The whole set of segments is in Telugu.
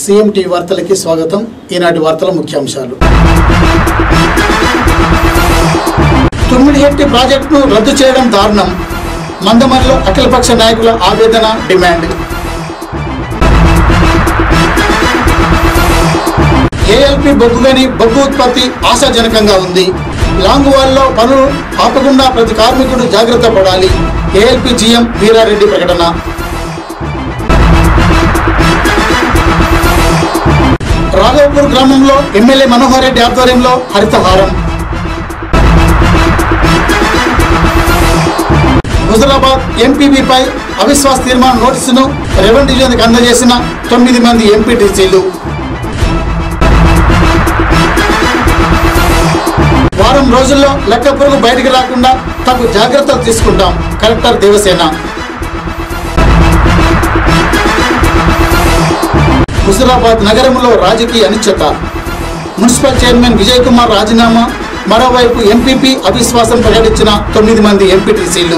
సీఎం టీవీ వార్తలకి స్వాగతం ఈనాటి వార్తల ముఖ్యాంశాలు తుమ్మిడిహెట్టి ప్రాజెక్టును రద్దు చేయడం దారుణం మందమరిలో అఖిలపక్ష నాయకుల ఆవేదన డిమాండ్ ఏఎల్పి బొగ్గుగని బొగ్గు ఉత్పత్తి ఆశాజనకంగా ఉంది లాంగ్ వాల్లో పనులు ఆపకుండా ప్రతి కార్మికుడు జాగ్రత్త పడాలి ఏఎల్పి జీఎం వీరారెడ్డి ప్రకటన రాఘవపూర్ గ్రామంలో ఎమ్మెల్యే మనోహర్ రెడ్డి ఆధ్వర్యంలో హరితహారం హుజరాబాద్ ఎంపీబీపై అవిశ్వాస తీర్మాన నోటీసును రెవెన్యూ డివిజన్కి అందజేసిన తొమ్మిది మంది ఎంపీటీసీలు వారం రోజుల్లో లెక్క పురుగు బయటికి రాకుండా తగు జాగ్రత్తలు తీసుకుంటాం కలెక్టర్ దేవసేన హుజరాబాద్ నగరంలో రాజకీయ అనిశ్చిత మున్సిపల్ చైర్మన్ విజయ్ కుమార్ రాజీనామా మరోవైపు ఎంపీపీ అవిశ్వాసం ప్రకటించిన తొమ్మిది మంది ఎంపీటీసీలు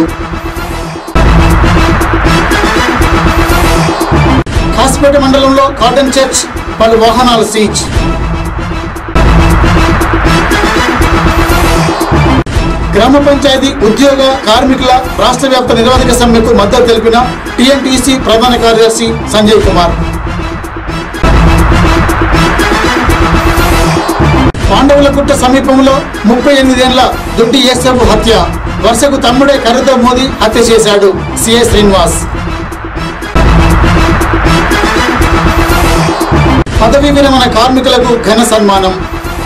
కాసిపేట మండలంలో కాటన్ చర్చ్ పలు వాహనాలు సీజ్ గ్రామ పంచాయతీ ఉద్యోగ కార్మికుల రాష్ట్ర వ్యాప్త నిరోధక సమ్మెకు మద్దతు తెలిపిన టీఎన్టీసీ ప్రధాన కార్యదర్శి సంజయ్ కుమార్ పాండవులగుట్ట సమీపంలో ముప్పై ఎనిమిదేళ్ల దొడ్డి ఏసబు హత్య వరుసకు తమ్ముడే కర్రతో మోదీ హత్య చేశాడు సిఎస్ శ్రీనివాస్ పదవీ విరమణ కార్మికులకు ఘన సన్మానం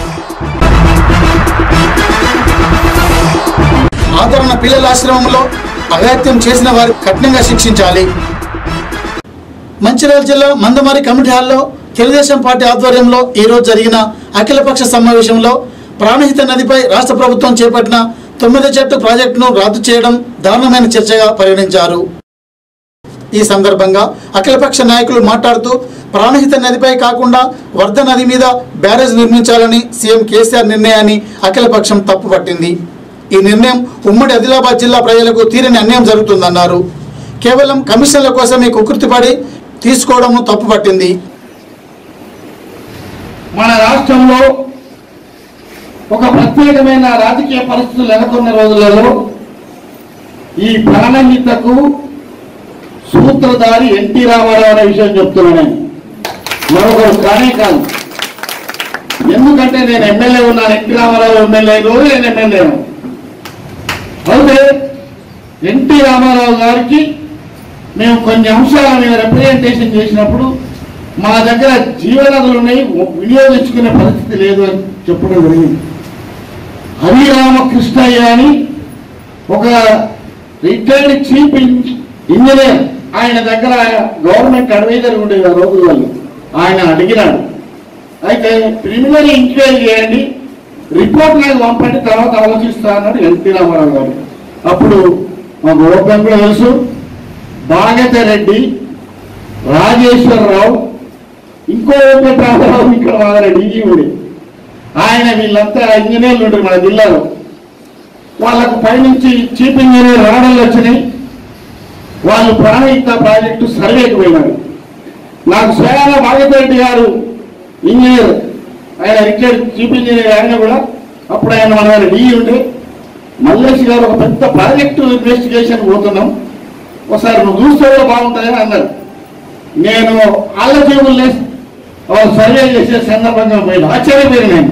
ఆదరణ పిల్లల ఆశ్రమంలో అఘాత్యం చేసిన వారు కఠినంగా శిక్షించాలి మంచిర్యాల జిల్లా మందమారి కమిటీ హాల్లో తెలుగుదేశం పార్టీ ఆధ్వర్యంలో ఈరోజు జరిగిన అఖిలపక్ష సమావేశంలో ప్రాణహిత నదిపై రాష్ట్ర ప్రభుత్వం చేపట్టిన తొమ్మిదో చెట్టు ప్రాజెక్టును రద్దు చేయడం దారుణమైన చర్చగా పరిగణించారు ఈ సందర్భంగా అఖిలపక్ష నాయకులు మాట్లాడుతూ ప్రాణహిత నదిపై కాకుండా వర్ధ నది మీద బ్యారేజ్ నిర్మించాలని సీఎం కేసీఆర్ నిర్ణయాన్ని అఖిలపక్షం తప్పుపట్టింది ఈ నిర్ణయం ఉమ్మడి ఆదిలాబాద్ జిల్లా ప్రజలకు తీరని అన్యాయం జరుగుతుందన్నారు కేవలం కమిషన్ల కోసమే కుకృతిపడి తీసుకోవడం తప్పుపట్టింది మన రాష్ట్రంలో ఒక ప్రత్యేకమైన రాజకీయ పరిస్థితులు నెలకొన్న రోజులలో ఈ ప్రాణహితకు సూత్రధారి ఎన్టీ రామారావు అనే విషయం చెప్తున్నా నేను మరొకరు కానే కాదు ఎందుకంటే నేను ఎమ్మెల్యే ఉన్నాను ఎన్టీ రామారావు ఎమ్మెల్యే రోజు నేను ఎమ్మెల్యే అయితే ఎన్టీ రామారావు గారికి మేము కొన్ని అంశాల మీద రిప్రజెంటేషన్ చేసినప్పుడు మా దగ్గర జీవనదులు ఉన్నాయి వినియోగించుకునే పరిస్థితి లేదు అని చెప్పడం జరిగింది హరిరామకృష్ణయ్య అని ఒక రిటైర్డ్ చీఫ్ ఇంజనీర్ ఆయన దగ్గర గవర్నమెంట్ అడ్వైజర్ ఉండేది ఆ రోజులలో ఆయన అడిగినాడు అయితే ప్రిలిమినరీ ఎంక్వైరీ చేయండి రిపోర్ట్ నాకు పంపండి తర్వాత ఆలోచిస్తా అన్నాడు ఎన్టీ రామారావు గారు అప్పుడు మా గోపం కూడా తెలుసు భాగత రెడ్డి రాజేశ్వరరావు ఇంకో వెంకటరామారావు ఇక్కడ మా డీజీ ఉండి ఆయన వీళ్ళంతా ఇంజనీర్లు ఉంటారు మన జిల్లాలో వాళ్ళకు పైనుంచి చీఫ్ ఇంజనీర్ రావడాలు వచ్చినాయి వాళ్ళు ప్రాణహిత ప్రాజెక్టు సర్వేకి పోయినారు నాకు స్వయాన భాగతిరెడ్డి గారు ఇంజనీర్ ఆయన రిటైర్డ్ చీఫ్ ఇంజనీర్ ఆయన కూడా అప్పుడు ఆయన మన దగ్గర డీ ఉండే మల్లేష్ గారు ఒక పెద్ద ప్రాజెక్టు ఇన్వెస్టిగేషన్ పోతున్నాం ఒకసారి నువ్వు చూస్తే కూడా బాగుంటుందని అన్నారు నేను ఆలోచనలు సర్వే చేసే సందర్భంగా పోయిన ఆశ్చర్యపోయాను నేను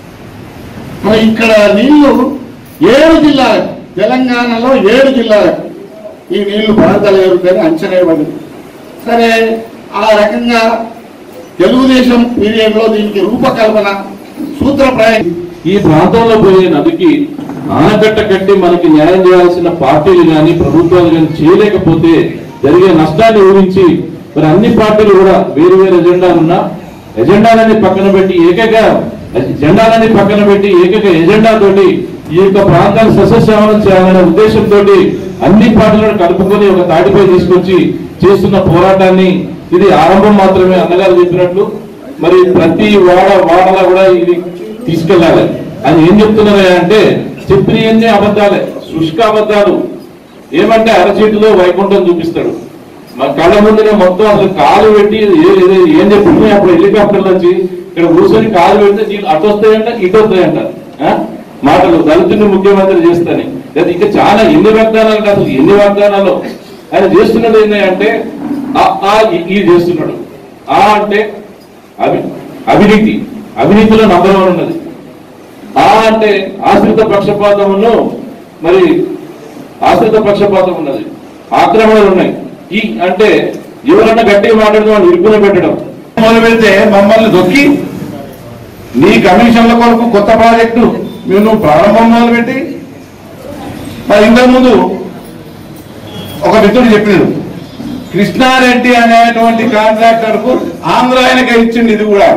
మరి ఇక్కడ నీళ్లు ఏడు జిల్లాలకు తెలంగాణలో ఏడు జిల్లాలకు ఈ నీళ్లు భారతాలు జరుగుతాయని అంచనా ఇవ్వబడింది సరే ఆ రకంగా తెలుగుదేశం పీరియడ్లో దీనికి రూపకల్పన సూత్రప్రాయం ఈ ప్రాంతంలో పోయే నదికి ఆనకట్ట కట్టి మనకి న్యాయం చేయాల్సిన పార్టీలు కానీ ప్రభుత్వాలు కానీ చేయలేకపోతే జరిగే నష్టాన్ని ఊహించి మరి అన్ని పార్టీలు కూడా వేరు వేరు ఎజెండాలు ఉన్నా ఎజెండాలని పక్కన పెట్టి ఏకైక జెండాలని పక్కన పెట్టి ఏకైక ఎజెండా తోటి ఈ యొక్క ప్రాంతాన్ని సస్యశ్యామలం చేయాలనే ఉద్దేశంతో అన్ని పార్టీలను కలుపుకొని ఒక తాటిపై తీసుకొచ్చి చేస్తున్న పోరాటాన్ని ఇది ఆరంభం మాత్రమే అన్నగారు చెప్పినట్లు మరి ప్రతి వాడ వాడలా కూడా ఇది తీసుకెళ్ళాలి అని ఏం చెప్తున్నారు అంటే చెప్పినవన్నీ అబద్ధాలే శుష్క అబద్ధాలు ఏమంటే అరచేతిలో వైకుంఠం చూపిస్తాడు మన కళ్ళ ముందునే మొత్తం అసలు కాలు పెట్టి ఏ- ఏ- ఏం చెప్పింది అప్పుడు హెలికాప్టర్లు వచ్చి ఇక్కడ కూర్చొని కాలు పెడితే నీళ్ళు అటు వస్తాయంట ఇటు వస్తాయంట ఆ? మాటలు దళితుడిని ముఖ్యమంత్రి చేస్తాని లేదా ఇంకా చాలా ఎన్ని వాగ్దానాలు కాదు ఎన్ని వాగ్దానాలు ఆయన చేస్తున్నది ఏంటంటే ఆ ఆ ఈ- ఈ చేస్తున్నాడు ఆ అంటే అవి అవినీతి అవినీతిలో నంబర్ వన్ ఉన్నది ఆ అంటే ఆశ్రిత పక్షపాతమును మరి ఆశ్రిత పక్షపాతం ఉన్నది ఆక్రమణలు ఉన్నాయి ఈ అంటే ఎవరన్నా గట్టిగా మాట్లాడితే వాళ్ళు ఇరుకున పెట్టడం మొదలు పెడితే మమ్మల్ని దొక్కి నీ కమిషన్ల కొరకు కొత్త ప్రాజెక్టు మేము నువ్వు ప్రారంభం మొదలు పెట్టి మరి ఇంతకుముందు ఒక మిత్రుడు చెప్పినాడు కృష్ణారెడ్డి అనేటువంటి కాంట్రాక్టర్ కు ఆంధ్ర ఆయనకే ఇచ్చింది ఇది కూడా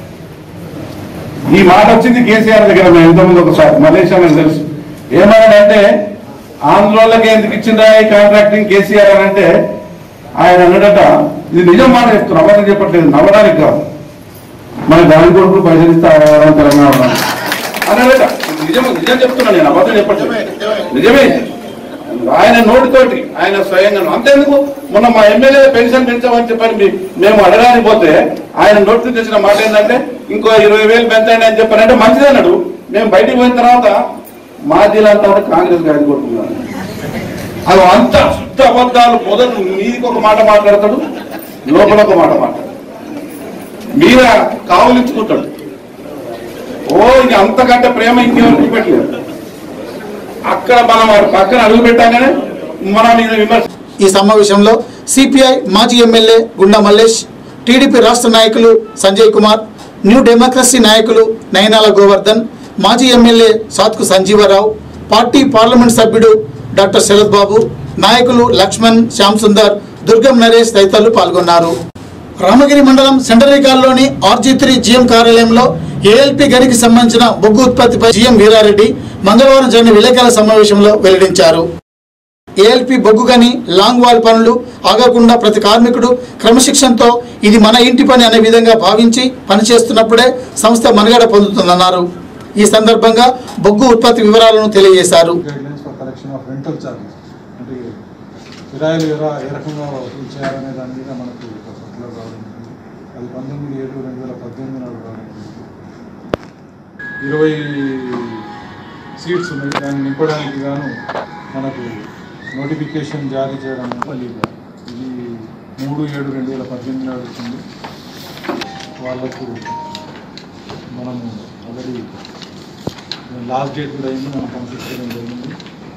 ఈ మాట వచ్చింది కేసీఆర్ దగ్గర మేము ఇంతకుముందు ఒకసారి మలేషియా నాకు తెలుసు ఏమన్నాడంటే ఆంధ్రోళ్ళకి ఎందుకు ఇచ్చిందా ఈ కాంట్రాక్టింగ్ కేసీఆర్ అని అంటే ఆయన అన్నాడట ఇది నిజం మాట చెప్తున్నా అబద్ధం చెప్పట్లేదు నవ్వడానికి కాదు మన దాని కొడుకు పైసలు ఇస్తారు తెలంగాణ వాళ్ళు. అన్నాడట నిజం నిజం చెప్తున్నా నేను అబద్ధం చెప్పట్లేదు నిజమే ఆయన నోటితోటి ఆయన స్వయంగా అంతేందుకు మొన్న మా ఎమ్మెల్యే పెన్షన్ పెంచామని చెప్పని మీ- మేము అడగడానికి పోతే ఆయన నోటి తెచ్చిన మాట ఏంటంటే ఇంకో ఇరవై వేలు పెంచండి అని చెప్పారంటే మంచిది అన్నాడు మేము బయటికి పోయిన తర్వాత మా జిల్లాంతా కూడా కాంగ్రెస్ గారికి కొట్టుకున్నాను అది అంత శుద్ధ అబద్ధాలు మొదలు మీదికి ఒక మాట మాట్లాడతాడు లోపల ఒక మాట మాట్లాడతాడు మీద కావలించుకుంటాడు ఓ ఇంక అంతకంటే ప్రేమ ఇంకెవరికి పెట్టలేదు అక్కడ మనం వాడి పక్కన అడుగు పెట్టాగానే మన మీద విమర్శ ఈ సమావేశంలో సిపిఐ మాజీ ఎమ్మెల్యే గుండా మల్లేష్ టీడీపీ రాష్ట్ర నాయకులు సంజయ్ కుమార్ న్యూ డెమోక్రసీ నాయకులు నయనాల గోవర్ధన్ మాజీ MLA Sathku Sanjeevarao party parliament సభ్యుడు డాక్టర్ శరత్ బాబు నాయకులు లక్ష్మణ్ శ్యామ్ సుందర్ దుర్గం నరేష్ తదితరులు పాల్గొన్నారు రామగిరి మండలం సెంటరికాల్లోని ఆర్జీ త్రీ జిఎం కార్యాలయంలో ఏఎల్పి గనికి సంబంధించిన బొగ్గు ఉత్పత్తిపై జిఎం వీరారెడ్డి మంగళవారం జరిగిన విలేకరుల సమావేశంలో వెల్లడించారు ఏఎల్పి బొగ్గు గని లాంగ్ వాల్ పనులు ఆగకుండా ప్రతి కార్మికుడు క్రమశిక్షణతో ఇది మన ఇంటి పని అనే విధంగా భావించి పనిచేస్తున్నప్పుడే సంస్థ మనుగడ పొందుతుందన్నారు ఈ సందర్భంగా బొగ్గు ఉత్పత్తి వివరాలను తెలియజేశారు guidelines for collection of rental charges అంటే కిరాయిలు ఎలా ఏ రకంగా వసూలు చేయాలనే దాని మీద మనకు ఒక సర్కులర్ రావడం జరిగింది. అది పంతొమ్మిది ఏడు రెండు వేల పద్దెనిమిది నాడు రావడం జరిగింది. ఇరవై సీట్స్ ఉన్నాయి దాన్ని నింపడానికి గాను మనకు నోటిఫికేషన్ జారీ చేయడం మళ్ళీ ఇది మూడు ఏడు రెండు వేల పద్దెనిమిది నాడు వచ్చింది వాళ్ళకు మనము ఆల్రెడీ లాస్ట్ డేట్ కూడా అయింది మనం కంప్లీట్ చేయడం జరిగింది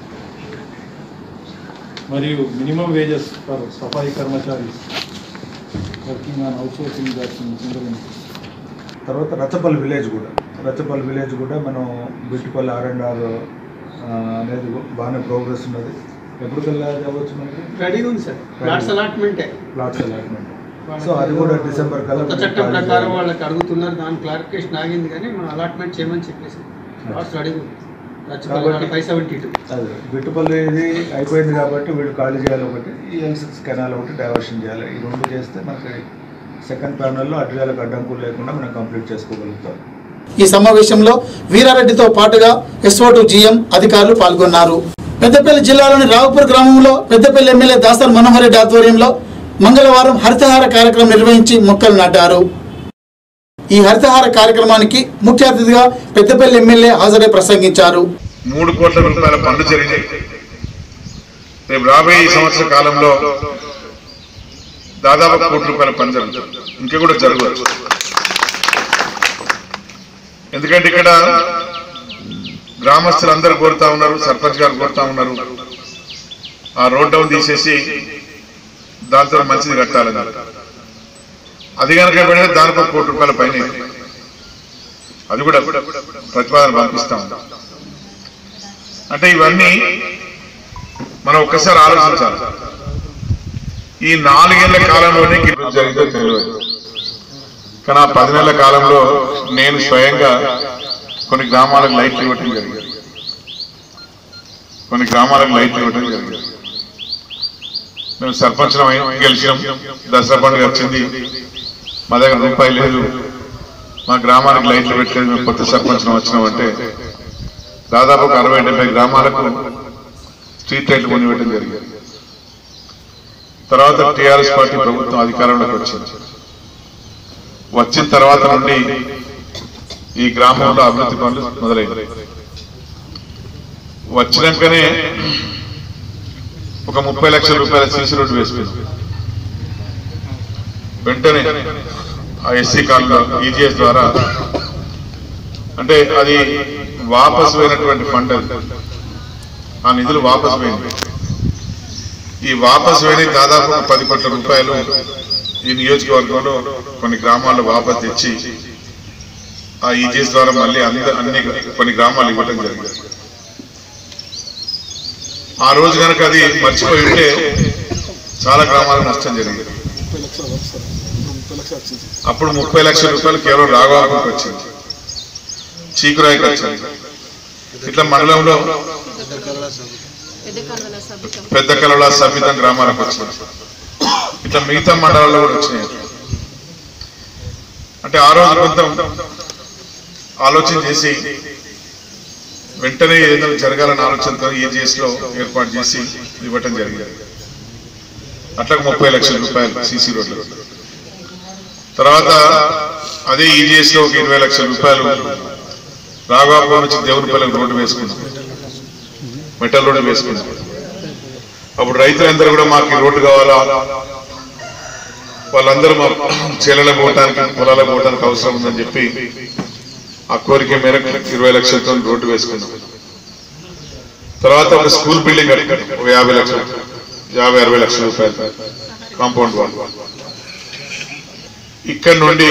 మరియు minimum wages for Safai Karmacharis working on outsourcing jobs in single తర్వాత రచ్చపల్లి విలేజ్ కూడా రచ్చపల్లి విలేజ్ కూడా మనం బిట్టుపల్లి ఆర్ అండ్ ఆర్ అనేది బాగానే ప్రోగ్రెస్ ఉన్నది ఎప్పటికల్లా అవ్వచ్చు మనకి రెడీగా ఉంది సార్ ఫ్లాట్స్ అలాట్మెంటే ప్లాట్స్ అలాట్మెంట్ సో అది కూడా డిసెంబర్ కల్లా కొత్త మనకి చట్టం ఖాళీ ప్రకారం చేయాలి. వాళ్ళకి అడుగుతున్నారు దాని క్లారిఫికేషన్ ఆగింది కానీ మనం అలాట్మెంట్ చేయమని చెప్పేసి ఫ్లాట్స్ రెడీగా ఉంది కాబట్టి- ఫైవ్ సెవెంటీ టూ అదే బిట్టుపల్లి ఇది అయిపోయింది కాబట్టి వీళ్ళు ఖాళీ చేయాలి ఒకటి ఈ ఎల్ సిక్స్ కెనాల్ ఒకటి డైవర్షన్ చేయాలి ఈ రెండు చేస్తే మనకి సెకండ్ ప్యానల్లో అడ్రియాలకు అడ్డంకులు లేకుండా మనం కంప్లీట్ చేసుకోగలుగుతాం ఈ సమావేశంలో వీరారెడ్డితో పాటుగా ఎస్ఓటు జిఎం అధికారులు పాల్గొన్నారు పెద్దపల్లి జిల్లాలోని రావుపూర్ గ్రామంలో పెద్దపల్లి ఎమ్మెల్యే దాసర్ మనోహర్ రెడ్డి ఆధ్వర్యంలో మంగళవారం హరితహార కార్యక్రమం నిర్వహించి మొక్కలు నాటారు ఈ హరితహార కార్యక్రమానికి ముఖ్య అతిథిగా పెద్దపల్లి ఎమ్మెల్యే హాజరై ప్రసంగించారు మూడు కోట్ల రూపాయల పనులు జరిగినాయి రేపు రాబోయే ఈ సంవత్సర కాలంలో దాదాపు కోటి రూపాయల పని జరుగుతుంది ఇంకా కూడా జరగవచ్చు ఎందుకంటే ఇక్కడ గ్రామస్తులందరూ కోరుతా ఉన్నారు సర్పంచ్ గారు కోరుతా ఉన్నారు ఆ రోడ్ డౌన్ తీసేసి దాంతో మంచిది కట్టాలని అది కనుక పెడితే దానిపై కోటి రూపాయల పైన అది కూడా ప్రతిపాదన పంపిస్తాం అంటే ఇవన్నీ మనం ఒక్కసారి ఆలోచించాలి ఈ నాలుగేళ్ల కాలంలోనే గిఫ్ట్ జరిగితే తెలియదు కానీ ఆ పది నెలల కాలంలో నేను స్వయంగా కొన్ని గ్రామాలకు లైట్లు ఇవ్వటం జరిగింది కొన్ని గ్రామాలకు లైట్లు ఇవ్వటం జరిగింది మేము సర్పంచ్ గెలిచినాం దసరా పండుగ వచ్చింది మా దగ్గర రూపాయి లేదు మా గ్రామానికి లైట్లు పెట్టలేదు మేము కొత్త సర్పంచ్ వచ్చినాం అంటే దాదాపు ఒక అరవై డెబ్బై గ్రామాలకు స్ట్రీట్ లైట్లు కొనివ్వడం జరిగింది తర్వాత టిఆర్ఎస్ పార్టీ ప్రభుత్వం అధికారంలోకి వచ్చింది వచ్చిన తర్వాత నుండి ఈ గ్రామంలో అభివృద్ధి పనులు మొదలైంది వచ్చినాకనే ఒక ముప్పై లక్షల రూపాయల సీసీ రోడ్డు వేసుకుంది వెంటనే ఆ ఎస్సీ కాలంలో ఈజీఎస్ ద్వారా అంటే అది వాపసు పోయినటువంటి ఫండ్ అది ఆ నిధులు వాపసు పోయింది ఈ వాపసు పోయిన దాదాపు ఒక పది కోట్ల రూపాయలు ఈ నియోజకవర్గంలో కొన్ని గ్రామాల్లో వాపసు తెచ్చి ఆ ఈజీఎస్ ద్వారా మళ్ళీ అంద అన్ని కొన్ని గ్రామాలు ఇవ్వడం జరిగింది ఆ రోజు కనుక అది మర్చిపోయి ఉంటే చాలా గ్రామాలకు నష్టం జరిగింది అప్పుడు ముప్పై లక్షల రూపాయలు కేవలం రాఘవాపురికి వచ్చింది చీకురాయికి వచ్చింది ఇట్లా మండలంలో పెద్ద కలల సమితం గ్రామాలకు వచ్చింది ఇట్లా మిగతా మండలాల్లో కూడా వచ్చినాయి అంటే ఆ రోజు కొంత ఆలోచన చేసి వెంటనే ఏదైనా జరగాలని ఆలోచనతో ఈజీఎస్ లో ఏర్పాటు చేసి ఇవ్వటం జరిగింది అట్లా ముప్పై లక్షల రూపాయలు సీసీ రోడ్లు తర్వాత అదే ఈజీఎస్ లో ఒక ఇరవై లక్షల రూపాయలు రాఘవాపురం నుంచి దేవునిపల్లికి రోడ్డు వేసుకున్నాం మెటల్ రోడ్డు వేసుకున్నాం అప్పుడు రైతులందరూ కూడా మాకు ఈ రోడ్డు కావాలా వాళ్ళందరూ మా చేలలకు పోవటానికి పొలాలకు పోవటానికి అవసరం ఉందని చెప్పి ఆ కోరిక మేరకు ఇరవై లక్షలతో రోడ్డు వేసుకున్నాం తర్వాత ఒక స్కూల్ బిల్డింగ్ కట్టాం ఒక యాభై లక్షలు యాభై అరవై లక్షల రూపాయలు కాంపౌండ్ వాల్ ఇక్కడ నుండి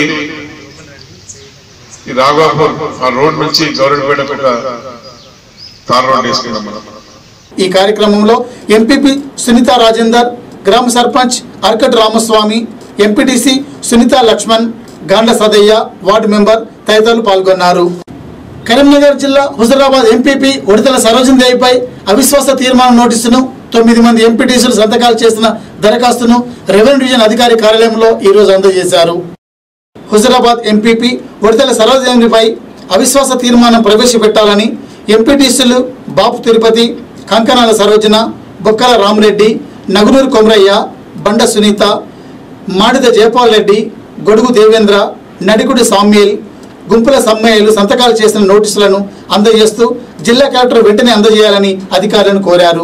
ఈ రాఘవాపూర్ ఆ రోడ్ నుంచి గౌరవపేటకు ఒక తార్ రోడ్ వేసుకున్నాం మనం ఈ కార్యక్రమంలో ఎంపీపీ సునీత రాజేందర్ గ్రామ sarpanch Arkat Ramaswamy MPTC Sunitha Laxman Gandla Sadaiah ward member తదితరులు పాల్గొన్నారు కరీంనగర్ జిల్లా హుజరాబాద్ ఎంపీపీ ఉడతల సరోజిన్ దేవిపై అవిశ్వాస తీర్మానం నోటీసును తొమ్మిది మంది ఎంపీటీసీలు సంతకాలు చేసిన దరఖాస్తును రెవెన్యూ డివిజన్ అధికారి కార్యాలయంలో ఈ రోజు అందజేశారు హుజరాబాద్ ఎంపీపీ ఉడతల సరోజినిపై అవిశ్వాస తీర్మానం ప్రవేశపెట్టాలని ఎంపీటీసీలు బాపు తిరుపతి కంకనాల సరోజన బొక్కల రామరెడ్డి నగునూరు కొమరయ్య బండ సునీత మాడిద జయపాల్ రెడ్డి గొడుగు దేవేంద్ర నడికుడి సామ్యేల్ గుంపుల సమ్మయ్యలు సంతకాలు చేసిన నోటీసులను అందజేస్తూ జిల్లా కలెక్టర్ వెంటనే అందజేయాలని అధికారులను కోరారు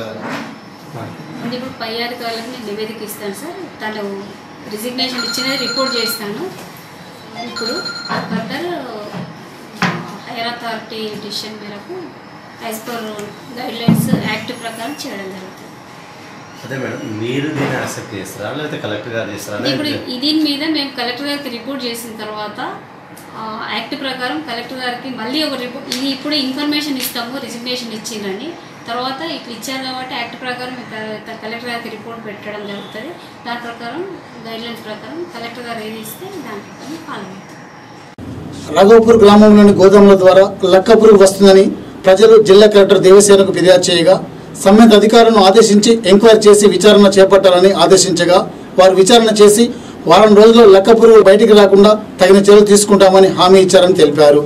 అంటే ఇప్పుడు పై అధికారులకు నేను నివేదిక ఇస్తాను సార్ తను రిజిగ్నేషన్ ఇచ్చినది రిపోర్ట్ చేస్తాను ఇప్పుడు ఫర్దర్ హైయర్ అథారిటీ డిసిషన్ మేరకు as per guidelines act ప్రకారం చేయడం జరుగుతుంది అదే మేడం మీరు దీన్ని యాక్సెప్ట్ చేస్తారా లేకపోతే కలెక్టర్ గారు చేస్తారా ఇప్పుడు లేకపోతే- ఈ దీని మీద మేము కలెక్టర్ గారికి రిపోర్ట్ చేసిన తర్వాత ఆ, యాక్ట్ ప్రకారం కలెక్టర్ గారికి మళ్ళీ ఒక రిపోర్ట్ ఇది ఇప్పుడు ఇన్ఫర్మేషన్ ఇస్తాము రిజిగ్నేషన్ ఇచ్చిందని తర్వాత ఇట్లా ఇచ్చారు కాబట్టి యాక్ట్ ప్రకారం క- కలెక్టర్ గారికి రిపోర్ట్ పెట్టడం జరుగుతుంది దాని ప్రకారం గైడ్లైన్స్ ప్రకారం కలెక్టర్ గారు ఏది ఇస్తే దాని ప్రకారం ఫాలో అవుతాం రాఘవపూర్ గ్రామంలోని గోదాముల ద్వారా లక్కపురుగు వస్తుందని ప్రజలు జిల్లా కలెక్టర్ దేవసేనకు ఫిర్యాదు చేయగా సంబంధిత అధికారులను ఆదేశించి ఎంక్వైరీ చేసి విచారణ చేపట్టాలని ఆదేశించగా వారు విచారణ చేసి వారం రోజుల్లో లక్కపురుగు బయటికి రాకుండా తగిన చర్యలు తీసుకుంటామని హామీ ఇచ్చారని తెలిపారు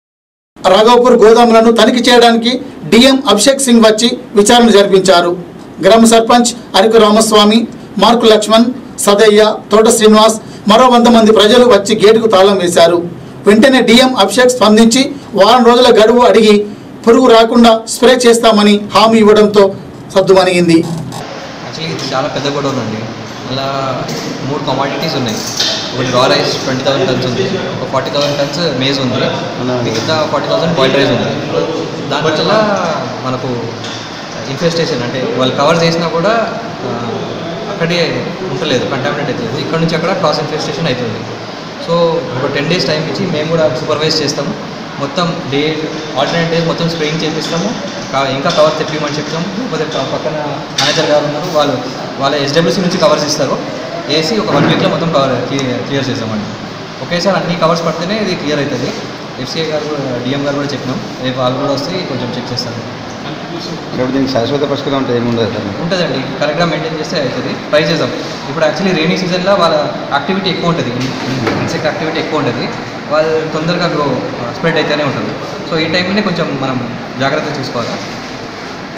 రాఘవపూర్ గోదాములను తనిఖీ చేయడానికి డిఎం అభిషేక్ సింగ్ వచ్చి విచారణ జరిపించారు గ్రామ సర్పంచ్ అరకు రామస్వామి మార్కు లక్ష్మణ్ సదయ్య తోట శ్రీనివాస్ మరో వంద మంది ప్రజలు వచ్చి గేటుకు తాళం వేశారు వెంటనే డిఎం అభిషేక్ స్పందించి వారం రోజుల గడువు అడిగి పురుగు రాకుండా స్ప్రే చేస్తామని హామీ ఇవ్వడంతో సద్దుమణిగింది యాక్చువల్లీ ఇది చాలా పెద్ద గొడవ ఉందండి అలా మూడు కమాడిటీస్ ఉన్నాయి ఒకటి రా రైస్ ట్వంటీ థౌసండ్ టన్స్ ఉంది ఒక ఫార్టీ థౌసండ్ టన్స్ మేజ్ ఉంది మిగతా ఫార్టీ థౌసండ్ బాయిల్ రైస్ ఉంది దానివల్ల మనకు ఇన్ఫెస్టేషన్ అంటే వాళ్ళు కవర్ చేసినా కూడా ఆ, అక్కడే ఉండలేదు కంటామినేట్ అవుతుంది ఇక్కడ నుంచి అక్కడ క్రాస్ ఇన్ఫెస్టేషన్ అవుతుంది సో ఒక టెన్ డేస్ టైం ఇచ్చి మేము కూడా సూపర్వైజ్ చేస్తాము మొత్తం డే ఆల్టర్నేట్ డేస్ మొత్తం స్ప్రేయింగ్ చేపిస్తాము కా- ఇంకా కవర్ తెప్పిమని చెప్తాము లేకపోతే ప- పక్కన మేనేజర్ గారు ఉన్నారు వాళ్ళు వాళ్ళ ఎస్డబ్ల్యూసీ నుంచి కవర్స్ ఇస్తారు వేసి ఒక వన్ వీక్లో మొత్తం కవర్ క్లియర్ క్లియర్ చేస్తామండి ఒకేసారి అన్ని కవర్స్ పడితేనే ఇది క్లియర్ అవుతుంది ఎఫ్సీఐ గారు డిఎం గారు కూడా చెప్పినాం రేపు వాళ్ళు కూడా వస్తే కొంచెం చెక్ చేస్తారు ఇప్పుడు దీనికి శాశ్వత పరిష్కారం అంటే ఏముండదు సార్ ఉంటుందండి కరెక్ట్గా మెయింటైన్ చేస్తే అవుతుంది ట్రై చేద్దాం ఇప్పుడు యాక్చువల్లీ రైనీ సీజన్లో వాళ్ళ యాక్టివిటీ ఎక్కువ ఉంటుంది ఇన్సెక్ట్ యాక్టివిటీ ఎక్కువ ఉంటుంది వాళ్ళు తొందరగా గ్రో స్ప్రెడ్ అయితేనే ఉంటుంది సో ఈ టైంలోనే కొంచెం మనం జాగ్రత్త తీసుకోవాలి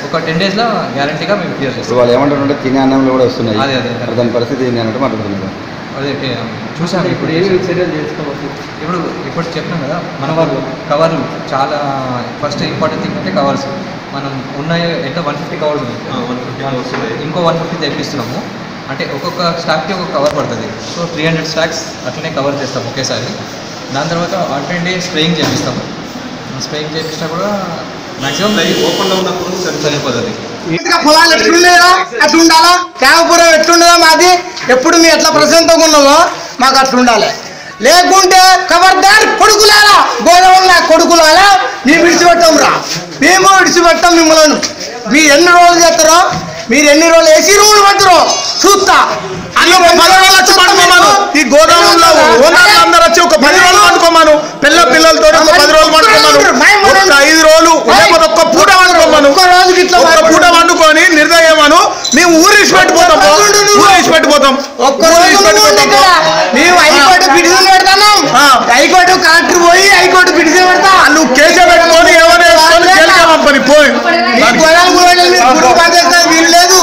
ఒక టెన్ డేస్లో గ్యారంటీగా మేము క్లియర్ ఇప్పుడు చేస్తాం వాళ్ళు ఏమంటారంటే తినే అన్నంలో కూడా వస్తున్నాయి అదే, అదే. మరి దాని పరిస్థితి ఏంటి అన్నట్టు మాట్లాడుతున్నారు అదే ఏ, చూసాము ఇప్పుడు ఏమి చర్యలు చేసుకోవచ్చు ఇప్పుడు ఇప్పుడు చెప్పినాం కదా మన వాళ్ళు కవర్లు చాలా ఫస్ట్ ఇంపార్టెంట్ థింగ్ అంటే కవర్స్ మనం ఉన్న ఎంత వన్ ఫిఫ్టీ కవర్స్ ఉన్నాయి ఇంకో వన్ ఫిఫ్టీ తెప్పిస్తున్నాము అంటే ఒక్కొక్క స్టాక్కి ఒక కవర్ పడుతుంది సో త్రీ హండ్రెడ్ స్టాక్స్ అట్లనే కవర్ చేస్తాం ఒకేసారి దాని తర్వాత ఆల్టర్నేట్ డే స్ప్రేయింగ్ చేపిస్తాము స్ప్రేయింగ్ చేపించినా కూడా మ్యాక్సిమం ఓపెన్లో ఉన్నప్పుడు సరిపోతుంది ఇంకా పొలాలు ఎట్లుండేదో అట్లా ఉండాలా త్యాగపురం ఎట్లుండదో మాది ఎప్పుడు మీ ఎట్లా ప్రశాంతంగా ఉన్నామో మాకు అట్లా ఉండాలి లేకుంటే ఖబర్దార్ కొడుకులారా గోదావరి కొడుకులారా మేము విడిచిపెట్టాం రా మేము విడిచిపెట్టాం మిమ్మల్ని మీరు ఎన్ని రోజులు చేస్తారో మీరు ఎన్ని రోజులు ఏసీ రూములు పడతారో చూస్తా అన్ని ఒక పది రోజులు వచ్చి పండుకోమాను ఈ గోదాములో ఓనర్లు అందరూ వచ్చి ఒక పది రోజులు పండుకోమాను పిల్ల పిల్లలతో ఒక పది రోజులు పండుకోమాను ఒక ఐదు రోజులు లేకపోతే ఒక్క పూట పండుకోమాను ఒక్క పూట పండుకొని నిర్ణయమాను మేము ఊరు ఇచ్చి పెట్టిపోతాం పో. ఊరు ఇచ్చి పెట్టిపోతాం ఒక్క ఊరు రోజు ఇచ్చి ఉండండి పెట్టిపోతాం ఇక్కడ. మేము హైకోర్టు పిటిషన్ పెడతాం హైకోర్టు కలెక్టర్ పోయి హైకోర్టు పిటిషన్ పెడతా నువ్వు కేసు పెట్టుకొని ఎవరు వేసుకొని జైలుకే పంపని పోయి మీ గొడవలు గొడవలు మీరు గురువు బాధేస్తే వీలు లేదు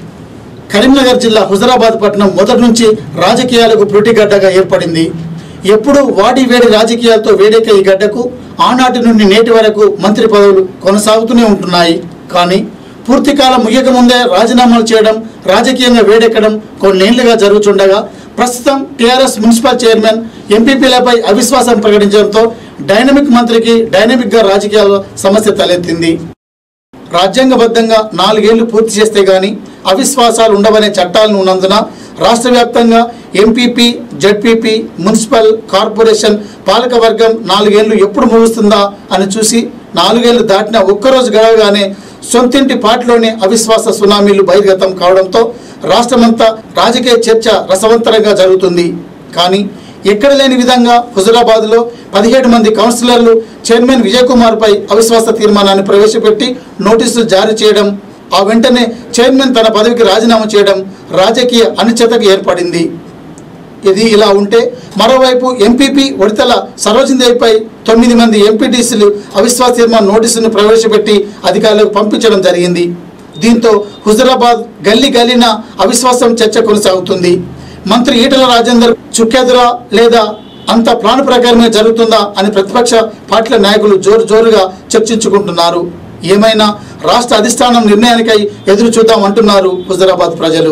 కరీంనగర్ జిల్లా హుజరాబాద్ పట్టణం మొదటి నుంచి రాజకీయాలకు పురిటిగడ్డగా ఏర్పడింది ఎప్పుడు వాడి వేడి రాజకీయాలతో వేడెక్కే ఈ గడ్డకు ఆనాటి నుండి నేటి వరకు మంత్రి పదవులు కొనసాగుతూనే ఉంటున్నాయి కానీ పూర్తి కాలం ముగియక ముందే రాజీనామాలు చేయడం రాజకీయంగా వేడెక్కడం కొన్నేళ్లుగా జరుగుతుండగా ప్రస్తుతం టీఆర్ఎస్ మున్సిపల్ చైర్మన్ ఎంపీపీలపై అవిశ్వాసం ప్రకటించడంతో డైనమిక్ మంత్రికి డైనమిక్గా రాజకీయాల సమస్య తలెత్తింది రాజ్యాంగబద్ధంగా నాలుగేళ్లు పూర్తి చేస్తే గాని అవిశ్వాసాలు ఉండవనే చట్టాలను ఉన్నందున రాష్ట్ర వ్యాప్తంగా ఎంపీపీ జడ్పీపీ మున్సిపల్ కార్పొరేషన్ పాలకవర్గం నాలుగేళ్లు ఎప్పుడు ముగుస్తుందా అని చూసి నాలుగేళ్లు దాటిన ఒక్కరోజు గడవగానే సొంతింటి పార్టీలోనే అవిశ్వాస సునామీలు బహిర్గతం కావడంతో రాష్ట్రమంతా రాజకీయ చర్చ రసవంతరంగా జరుగుతుంది కానీ ఎక్కడ లేని విధంగా హుజురాబాద్లో పదిహేడు మంది కౌన్సిలర్లు చైర్మన్ విజయ్ కుమార్పై అవిశ్వాస తీర్మానాన్ని ప్రవేశపెట్టి నోటీసులు జారీ చేయడం ఆ వెంటనే చైర్మన్ తన పదవికి రాజీనామా చేయడం రాజకీయ అనిశ్చితకు ఏర్పడింది ఇది ఇలా ఉంటే మరోవైపు ఎంపీపీ ఉడతల సరోజిందేవిపై తొమ్మిది మంది ఎంపీటీసీలు అవిశ్వాస తీర్మాన నోటీసును ప్రవేశపెట్టి అధికారులకు పంపించడం జరిగింది దీంతో హుజురాబాద్ గల్లీ గల్లీన అవిశ్వాసం చర్చ కొనసాగుతుంది మంత్రి ఈటల రాజేందర్ చుక్కెదురా లేదా అంత ప్లాన్ ప్రకారమే జరుగుతుందా అని ప్రతిపక్ష పార్టీల నాయకులు జోరు జోరుగా చర్చించుకుంటున్నారు ఏమైనా రాష్ట్ర అధిష్టానం నిర్ణయానికై ఎదురు చూద్దాం అంటున్నారు హుజురాబాద్ ప్రజలు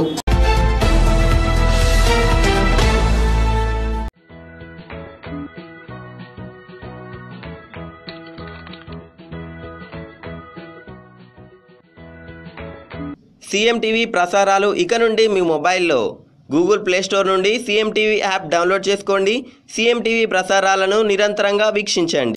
సీఎం టీవీ ప్రసారాలు ఇక నుండి మీ మొబైల్లో గూగుల్ ప్లే స్టోర్ నుండి సీఎం టీవీ యాప్ డౌన్లోడ్ చేసుకోండి సీఎం టీవీ ప్రసారాలను నిరంతరంగా వీక్షించండి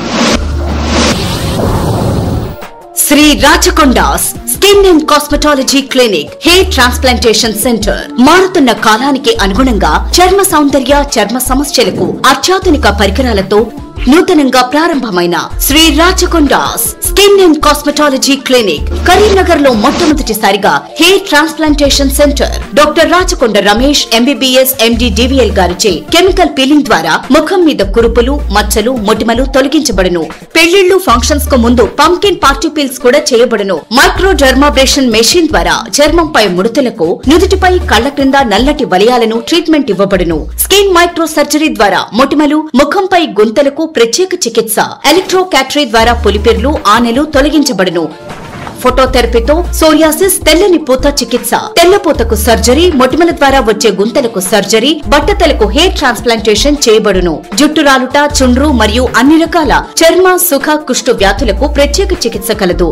Shri Rachakonda's skin and cosmetology clinic hair transplantation centre మారుతున్న కాలానికి అనుగుణంగా చర్మ సౌందర్య చర్మ సమస్యలకు అత్యాధునిక పరికరాలతో నూతనంగా ప్రారంభమైన Shri Rachakonda's skin and cosmetology clinic Karimnagar లో మొట్టమొదటిసారిగా hair transplantation centre doctor Rachakonda Ramesh MBBS MD DVL గారిచే కెమికల్ పీలింగ్ ద్వారా ముఖం మీద కురుపులు మచ్చలు మొటిమలు తొలగించబడును పెళ్లిళ్లు ఫంక్షన్స్ కు ముందు పంకిన్ పార్టీ పీల్స్ కూడా చేయబడును మైక్రో డర్మాబ్రేషన్ మెషిన్ ద్వారా చర్మంపై ముడతలకు నుదుటిపై కళ్ల క్రింద నల్లటి వలయాలను ట్రీట్మెంట్ ఇవ్వబడును స్కిన్ మైక్రో సర్జరీ ద్వారా మొటిమలు ముఖంపై గుంతలకు ప్రత్యేక చికిత్స ఎలక్ట్రో క్యాటరీ ద్వారా పులిపిర్లు ఆనెలు తొలగించబడును ఫోటోథెరపీతో సోరియాసిస్ తెల్లని పూత చికిత్స తెల్లపూతకు సర్జరీ మొటిమల ద్వారా వచ్చే గుంతలకు సర్జరీ బట్టతలకు హెయిర్ ట్రాన్స్ప్లాంటేషన్ చేయబడును జుట్టు రాలుట చుండ్రు మరియు అన్ని రకాల చర్మ సుఖ కుష్టు వ్యాధులకు ప్రత్యేక చికిత్స కలదు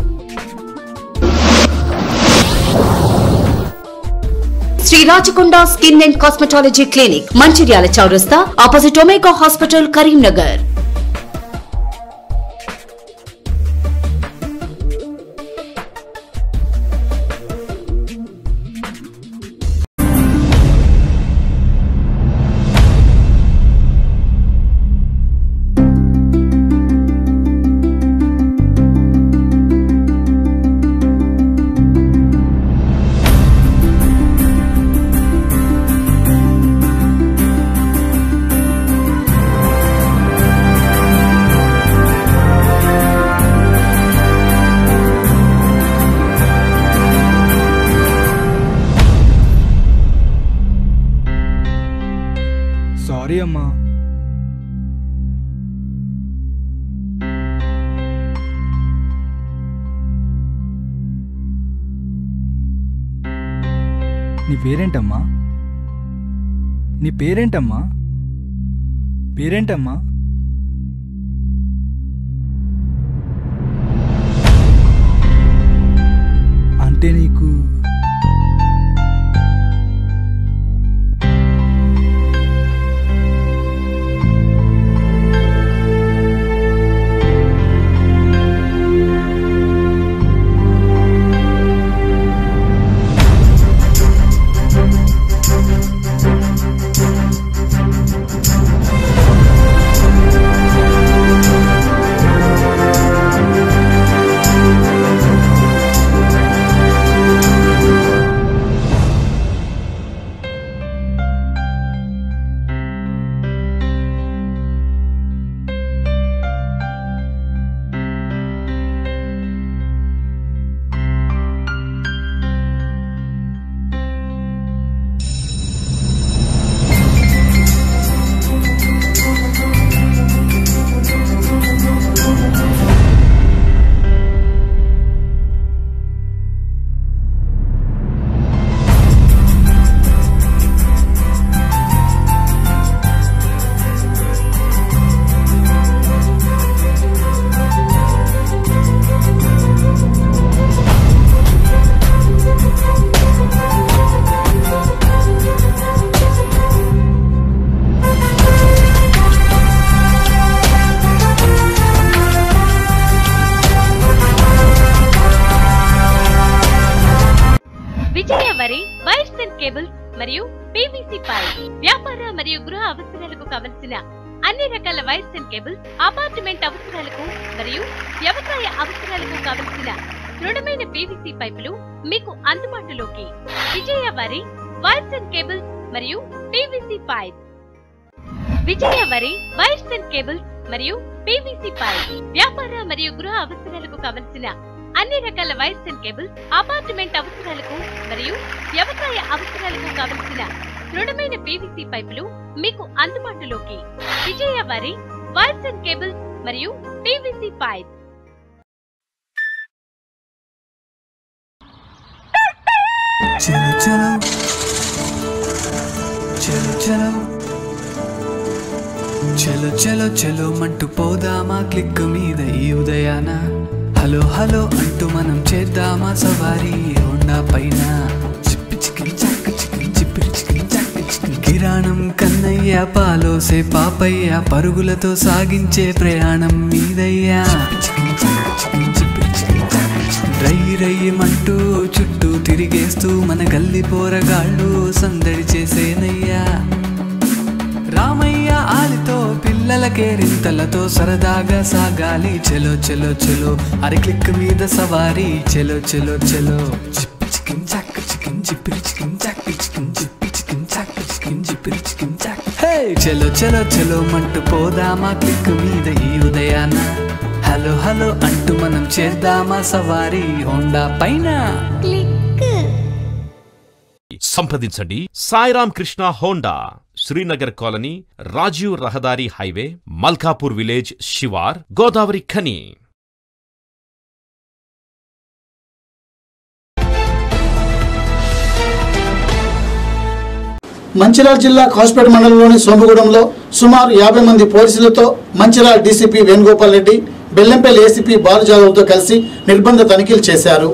Shri Rachakonda skin and cosmetology clinic Mancherial చౌరస్తా opposite Omega hospital Karimnagar sorry అమ్మా నీ పేరేంటమ్మా నీ పేరేంటమ్మా పేరేంటమ్మా అంటే నీకు Vijaya Vari wires and cables మరియు పీవీసీ పైప్ వ్యాపార మరియు గృహ అవసరాలకు కావలసిన అన్ని రకాల వైర్స్ అండ్ కేబుల్స్ అపార్ట్మెంట్ అవసరాలకు మరియు వ్యవసాయ అవసరాలకు కావలసిన దృఢమైన పీవీసీ పైపులు మీకు అందుబాటులోకి Vijaya Vari wires and cables మరియు PVC pipe Vijaya Vari wires and cables మరియు పీవీసీ పైప్ వ్యాపార మరియు గృహ అవసరాలకు కావలసిన అన్ని రకాల వైర్స్ అండ్ కేబుల్స్ అపార్ట్మెంట్ అవసరాలకు మరియు వ్యవసాయ అవసరాలకు కావలసిన దృఢమైన పీవీసీ పైపులు మీకు అందుబాటులోకి Vijaya Vari wires and cables మరియు పీవీసీ పైప్ చలో చలో చలో చలో చలో చలో చలో మంటూ పోదామా క్లిక్ మీద ఈ ఉదయాన హలో హలో అంటూ మనం చేద్దామా సవారీ హోండా పైన చిప్పి చికిన్ చాక్ చికిన్ చిప్పిరి చికిన్ చాక్ చికిన్ కిరాణం కన్నయ్య పాలోసే పాపయ్య పరుగులతో సాగించే ప్రయాణం మీదయ్యా చికిన్ చాక్ చికిన్ చిప్పిరి చికిన్ చాక్ చికిన్ రై రయ్యమంటూ చుట్టూ తిరిగేస్తూ మన గల్లి పోరగాళ్ళు సందడి చేసేనయ్యా రామయ్య ఆలితో పిల్లల కేరింతలతో సరదాగా సాగాలి చెలో చెలో చెలో అరి క్లిక్ మీద సవారీ చెలో చెలో చెలో చిప్పి చికిన్ చాక్ చికిన్ చిప్పిరి చికిన్ చాక్ చికిన్ చిప్పి చికిన్ చాక్ చికిన్ చిప్పిరి చికిన్ చాక్ హే చెలో చెలో చెలో మంటూ పోదామా క్లిక్ మీద ఈ ఉదయాన హలో హలో అంటూ మనం చేద్దామా సవారీ హోండా పైన సంప్రదించండి సాయిరామ్ కృష్ణ హోండా శ్రీనగర్ కాలనీ రాజీవ్ రహదారి హైవే మల్కాపూర్ విలేజ్ శివార్ గోదావరి ఖని మంచిర్యాల జిల్లా కాస్పేట మండలంలోని సోమగూడెంలో సుమారు యాభై మంది పోలీసులతో మంచిర్యాల డీసీపీ వేణుగోపాల్ రెడ్డి బెల్లంపల్లి ఏసీపీ బాలజాదవ్తో కలిసి నిర్బంధ తనిఖీలు చేశారు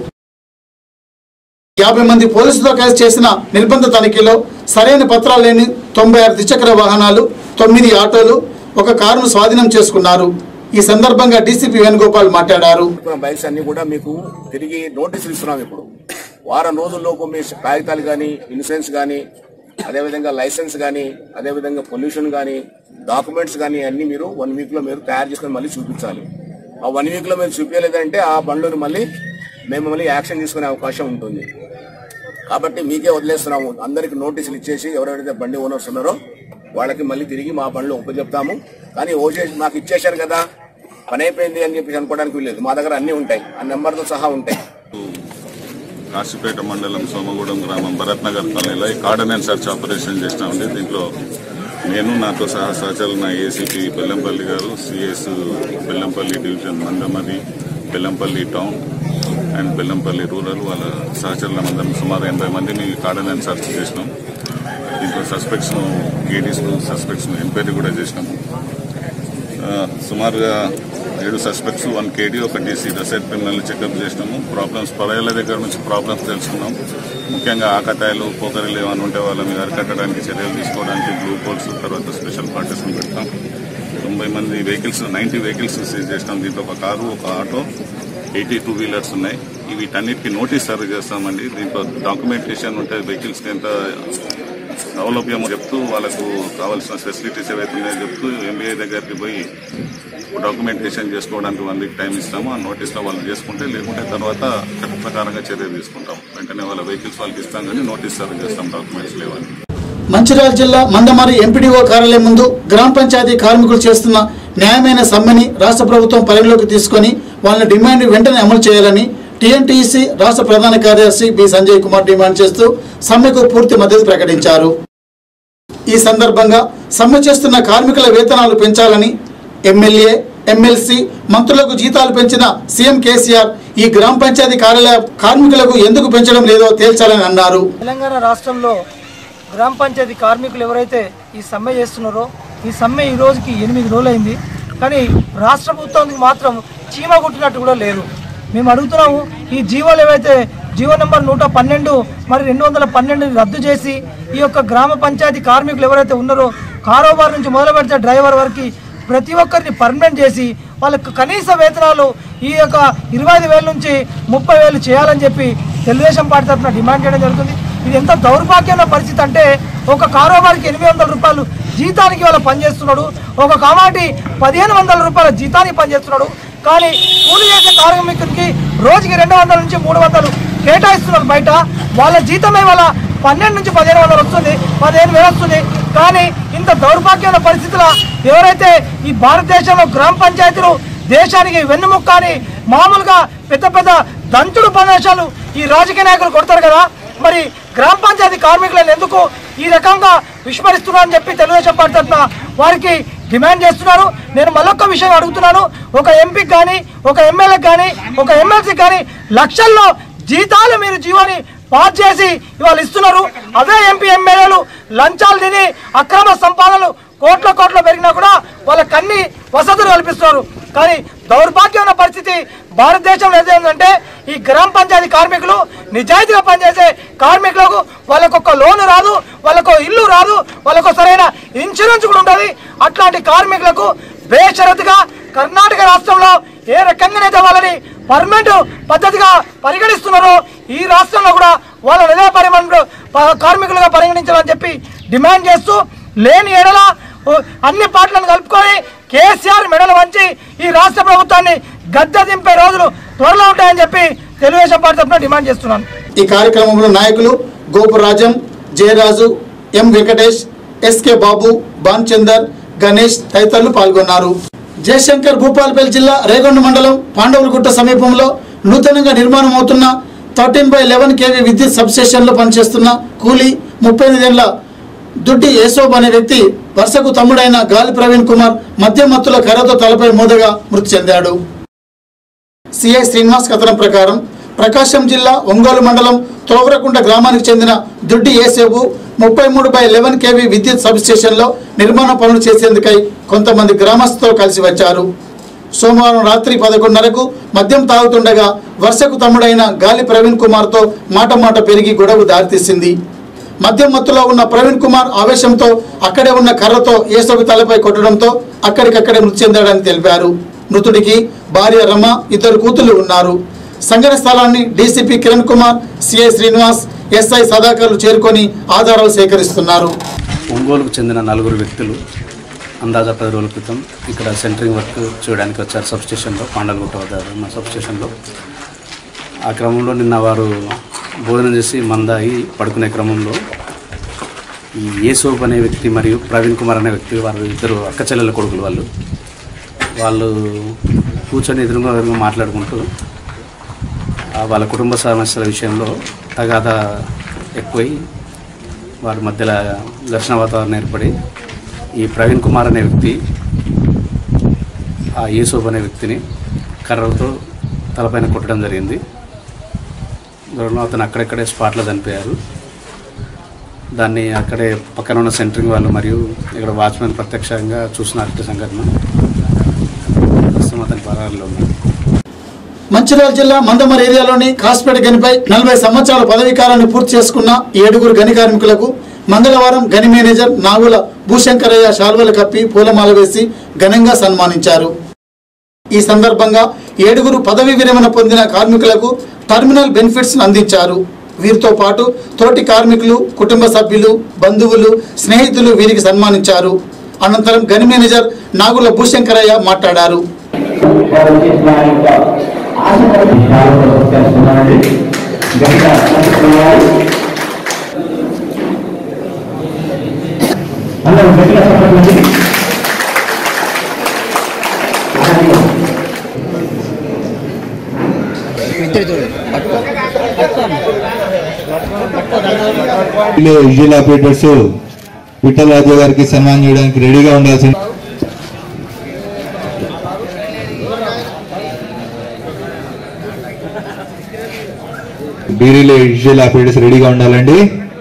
యాభై మంది పోలీసులతో కలిసి చేసిన నిర్బంధ తనిఖీలో సరైన పత్రాలు లేని తొంభై ఆరు ద్విచక్ర వాహనాలు తొమ్మిది ఆటోలు ఒక కారును స్వాధీనం చేసుకున్నారు ఈ సందర్భంగా డీసీపీ వేణుగోపాల్ మాట్లాడారు బైక్స్ అన్ని కూడా మీకు తిరిగి నోటీసులు ఇస్తున్నాం ఇప్పుడు వారం రోజుల్లోపు మీ కాగితాలు కానీ ఇన్సూరెన్స్ కానీ అదేవిధంగా లైసెన్స్ కానీ అదేవిధంగా పొల్యూషన్ కానీ డాక్యుమెంట్స్ కానీ అన్ని మీరు వన్ వీక్ లో మీరు తయారు చేసుకొని మళ్ళీ చూపించాలి ఆ వన్ వీక్ లో మీరు చూపించలేదంటే ఆ బండ్లను మళ్ళీ మేము మళ్ళీ యాక్షన్ తీసుకునే అవకాశం ఉంటుంది కాబట్టి మీకే వదిలేస్తున్నాము అందరికి నోటీసులు ఇచ్చేసి ఎవరెవరైతే బండి ఓనర్స్ ఉన్నారో వాళ్ళకి మళ్ళీ తిరిగి మా బండ్లు ఒప్పచెప్తాము కానీ ఓచేసి మాకు ఇచ్చేశారు కదా పని అయిపోయింది అని చెప్పి అనుకోవడానికి వీల్లేదు మా దగ్గర అన్ని ఉంటాయి ఆ నెంబర్తో సహా ఉంటాయి కాశీపేట మండలం సోమగూడెం గ్రామం భరత్ నగర్ కాలనీలో ఈ కార్డనెన్స్ సెర్చ్ ఆపరేషన్ చేసినామండి దీంట్లో నేను నాతో సహా సహచరులు నా ఏసీపీ బెల్లంపల్లి గారు సిఎస్ బెల్లంపల్లి డివిజన్ మందమది Bellampalli town and Bellampalli rural వాళ్ళ సహచరుల మందరం సుమారు ఎనభై మందిని కాడనని సర్చ్ చేసినాం దీంట్లో సస్పెక్ట్స్ కేడీస్ సస్పెక్ట్స్ ఎంక్వైరీ కూడా చేసినాము ఆ, సుమారుగా ఏడు సస్పెక్ట్స్ వన్ కేడీ ఒక డీసీ రసైడ్ క్రిమినల్ చెకప్ చేసినాము ప్రాబ్లమ్స్ పడేళ్ల దగ్గర నుంచి ప్రాబ్లమ్స్ తెలుసుకున్నాం ముఖ్యంగా ఆకతాయిలు పోకరీలు ఏమైనా ఉంటే వాళ్ళ మీద అరికట్టడానికి చర్యలు తీసుకోవడానికి బ్లూ పోల్స్ తర్వాత స్పెషల్ పార్టీస్ పెడతాం తొంభై మంది వెహికల్స్ నైన్టీ వెహికల్స్ సీజ్ చేసినాం దీంట్లో ఒక కారు ఒక ఆటో ఎయిటీ టూ వీలర్స్ ఉన్నాయి వీటన్నిటికీ నోటీస్ సర్వ్ చేస్తామండి దీంట్లో డాక్యుమెంటేషన్ ఉంటే వెహికల్స్కి ఎంత సౌలభ్యం చెప్తూ వాళ్ళకు కావాల్సిన ఫెసిలిటీస్ ఏవైతే ఉన్నాయో చెప్తూ ఎంబీఏ దగ్గరికి పోయి డాక్యుమెంటేషన్ చేసుకోవడానికి వన్ వీక్ టైం ఇస్తాము ఆ నోటీస్లో వాళ్ళు చేసుకుంటే లేకుంటే తర్వాత చట్ట ప్రకారంగా చర్య తీసుకుంటాం వెంటనే వాళ్ళ వెహికల్స్ వాళ్ళకి ఇస్తాం కానీ నోటీస్ సర్వ్ చేస్తాం డాక్యుమెంట్స్ లేవని మంచిర్యాల జిల్లా మందమరి ఎంపీడీఓ కార్యాలయం ముందు గ్రామ పంచాయతీ కార్మికులు చేస్తున్న న్యాయమైన సమ్మెని రాష్ట్ర ప్రభుత్వం పరిగణలోకి తీసుకొని వాళ్ళ డిమాండ్ వెంటనే అమలు చేయాలని టీఎన్టీసీ రాష్ట్ర ప్రధాన కార్యదర్శి బి సంజయ్ కుమార్ డిమాండ్ చేస్తూ సమ్మెకు పూర్తి మద్దతు ప్రకటించారు ఈ సందర్భంగా సమ్మె చేస్తున్న కార్మికుల వేతనాలు పెంచాలని ఎమ్మెల్యే ఎమ్మెల్సీ మంత్రులకు జీతాలు పెంచిన సీఎం కేసీఆర్ ఈ గ్రామ పంచాయతీ కార్యాలయ కార్మికులకు ఎందుకు పెంచడం లేదో తేల్చాలని అన్నారు తెలంగాణ రాష్ట్రంలో గ్రామ పంచాయతీ కార్మికులు ఎవరైతే ఈ సమ్మె చేస్తున్నారో ఈ సమ్మె ఈ రోజుకి ఎనిమిది రోజులైంది కానీ రాష్ట్ర ప్రభుత్వానికి మాత్రం చీమ కుట్టినట్టు కూడా లేదు మేము అడుగుతున్నాము ఈ జీవోలు ఏవైతే జీవో నెంబర్ నూట పన్నెండు మరి రెండు వందల పన్నెండుని రద్దు చేసి ఈ యొక్క గ్రామ పంచాయతీ కార్మికులు ఎవరైతే ఉన్నారో కారోబార్ నుంచి మొదలు పెడితే డ్రైవర్ వరకు ప్రతి ఒక్కరిని పర్మనెంట్ చేసి వాళ్ళకు కనీస వేతనాలు ఈ యొక్క ఇరవై ఐదు వేల నుంచి ముప్పై వేలు చేయాలని చెప్పి తెలుగుదేశం పార్టీ తరఫున డిమాండ్ చేయడం జరుగుతుంది ఇది ఎంత దౌర్భాగ్యమైన పరిస్థితి అంటే ఒక కారోబార్కి ఎనిమిది వందల రూపాయలు జీతానికి వాళ్ళ పనిచేస్తున్నాడు ఒక కామాటి పదిహేను వందల రూపాయల జీతానికి పనిచేస్తున్నాడు కానీ కూలి చేసే కార్మికుడికి రోజుకి రెండు వందల నుంచి మూడు వందలు కేటాయిస్తున్నారు బయట వాళ్ళ జీతమే వాళ్ళ పన్నెండు నుంచి పదిహేను వందలు వస్తుంది పదిహేను వేలు వస్తుంది కానీ ఇంత దౌర్భాగ్యమైన పరిస్థితుల ఎవరైతే ఈ భారతదేశంలో గ్రామ పంచాయతీలు దేశానికి వెన్నుముక్క అని మామూలుగా పెద్ద పెద్ద దంచుడు ప్రదేశాలు ఈ రాజకీయ నాయకులు కొడతారు కదా మరి గ్రామ పంచాయతీ కార్మికులను ఎందుకు ఈ రకంగా విస్మరిస్తున్నా అని చెప్పి తెలుగుదేశం పార్టీ తరఫున వారికి డిమాండ్ చేస్తున్నారు నేను మరొక విషయం అడుగుతున్నాను ఒక ఎంపీకి కానీ ఒక ఎమ్మెల్యేకి కానీ ఒక ఎమ్మెల్సీకి కానీ లక్షల్లో జీతాలు మీరు జీవాన్ని పాస్ చేసి ఇవాళ ఇస్తున్నారు అదే ఎంపీ ఎమ్మెల్యేలు లంచాలు తిని అక్రమ సంపాదనలు కోట్ల కోట్ల పెరిగినా కూడా వాళ్ళకి అన్ని వసతులు కల్పిస్తున్నారు కానీ దౌర్భాగ్యమైన పరిస్థితి భారతదేశంలో ఏదేంటంటే ఈ గ్రామ పంచాయతీ కార్మికులు నిజాయితీగా పనిచేసే కార్మికులకు వాళ్ళకు ఒక లోను రాదు వాళ్ళకు ఇల్లు రాదు వాళ్ళకు సరైన ఇన్సూరెన్స్ కూడా ఉండదు అట్లాంటి కార్మికులకు బేషరతుగా కర్ణాటక రాష్ట్రంలో ఏ రకంగానైతే వాళ్ళని పర్మనెంట్ పద్ధతిగా పరిగణిస్తున్నారో ఈ రాష్ట్రంలో కూడా వాళ్ళ నిజ పరిమాణ కార్మికులుగా పరిగణించాలని చెప్పి డిమాండ్ చేస్తూ లేని ఎడల ఓ, అన్ని పార్టీలను కలుపుకొని కేసీఆర్ మెడలు వంచి ఈ రాష్ట్ర ప్రభుత్వాన్ని గద్దె దింపే రోజులు త్వరలో ఉంటాయని చెప్పి తెలుగుదేశం పార్టీ తరఫున డిమాండ్ చేస్తున్నాను ఈ కార్యక్రమంలో నాయకులు గోపు రాజం జయరాజు ఎం వెంకటేష్ ఎస్కే బాబు భాన్చందర్ గణేష్ తదితరులు పాల్గొన్నారు జయశంకర్ భూపాలపల్లి జిల్లా రేగొండ మండలం పాండవులగుట్ట సమీపంలో నూతనంగా నిర్మాణం అవుతున్న థర్టీన్ బై లెవెన్ కేవీ విద్యుత్ సబ్స్టేషన్లో పనిచేస్తున్న కూలీ ముప్పై ఎనిమిదేళ్ల దుడ్డి యేసోబ్ అనే వ్యక్తి వరుసకు తమ్ముడైన గాలి ప్రవీణ్ కుమార్ మద్యం మత్తుల కర్రతో తలపై మోదగా మృతి చెందాడు సిఐ శ్రీనివాస్ కథనం ప్రకారం ప్రకాశం జిల్లా ఒంగోలు మండలం తోవరకుంట గ్రామానికి చెందిన దుడ్డి ఏసేబు ముప్పై మూడు బై లెవెన్ కేవీ విద్యుత్ సబ్ స్టేషన్లో నిర్మాణ పనులు చేసేందుకై కొంతమంది గ్రామస్తులతో కలిసి వచ్చారు సోమవారం రాత్రి పదకొండున్నరకు మద్యం తాగుతుండగా వర్షకు తమ్ముడైన గాలి ప్రవీణ్ కుమార్తో మాట మాట పెరిగి గొడవ దారితీసింది మద్యం మత్తులో ఉన్న ప్రవీణ్ కుమార్ ఆవేశంతో అక్కడే ఉన్న కర్రతో ఏసోబి తలపై కొట్టడంతో అక్కడికక్కడే మృతి చెందాడని తెలిపారు మృతుడికి భార్య రమ ఇద్దరు కూతుళ్లు ఉన్నారు సంఘటన స్థలాన్ని DCP Kiran Kumar CI Srinivas SI సదాకర్లు చేరుకొని ఆధారాలు సేకరిస్తున్నారు ఒంగోలుకు చెందిన నలుగురు వ్యక్తులు అందాజా పది రోజుల క్రితం ఇక్కడ సెంటరింగ్ వర్క్ చేయడానికి వచ్చారు సబ్ స్టేషన్లో పాండలగుట్ట వద్ద ఉన్న సబ్ స్టేషన్లో ఆ క్రమంలో నిన్న వారు భోజనం చేసి మందాగి పడుకునే క్రమంలో ఈ ఏసోప్ అనే వ్యక్తి మరియు ప్రవీణ్ కుమార్ అనే వ్యక్తి వారు ఇద్దరు అక్క చెల్లెల కొడుకులు వాళ్ళు వాళ్ళు కూర్చొని ఎదురుగా ఎదురుగా మాట్లాడుకుంటూ ఆ వాళ్ళ కుటుంబ సమస్యల విషయంలో తగాదా ఎక్కువై వారి మధ్యలో ఘర్షణ వాతావరణం ఏర్పడి ఈ ప్రవీణ్ కుమార్ అనే వ్యక్తి ఆ యూసుఫ్ అనే వ్యక్తిని కర్రలతో తలపైన కొట్టడం జరిగింది దానిలో అతను అక్కడెక్కడే స్పాట్లో చనిపోయారు దాన్ని అక్కడే పక్కన ఉన్న సెంటరింగ్ వాళ్ళు మరియు ఇక్కడ వాచ్మెన్ ప్రత్యక్షంగా చూసిన సంఘటన ప్రస్తుతం అతని పరారులో ఉన్నారు మంచిర్యాల జిల్లా మందమరి ఏరియాలోని కాస్పేట గనిపై నలభై సంవత్సరాల పదవీ కాలాన్ని పూర్తి చేసుకున్న ఏడుగురు గని కార్మికులకు మంగళవారం గని మేనేజర్ నాగుల భూశంకరయ్య శాల్వలు కప్పి పూలమాల వేసి ఘనంగా సన్మానించారు ఈ సందర్భంగా ఏడుగురు పదవీ విరమణ పొందిన కార్మికులకు టర్మినల్ బెనిఫిట్స్ అందించారు వీరితో పాటు తోటి కార్మికులు కుటుంబ సభ్యులు బంధువులు స్నేహితులు వీరికి సన్మానించారు అనంతరం గని మేనేజర్ నాగుల భూశంకరయ్య మాట్లాడారు విజువల్ ఆపరేటర్స్ విఠల్ రాజు గారికి సన్మానం చేయడానికి రెడీగా ఉండాల్సింది బీరీలో విజువల్ ఆపరేటర్స్ రెడీగా ఉండాలండి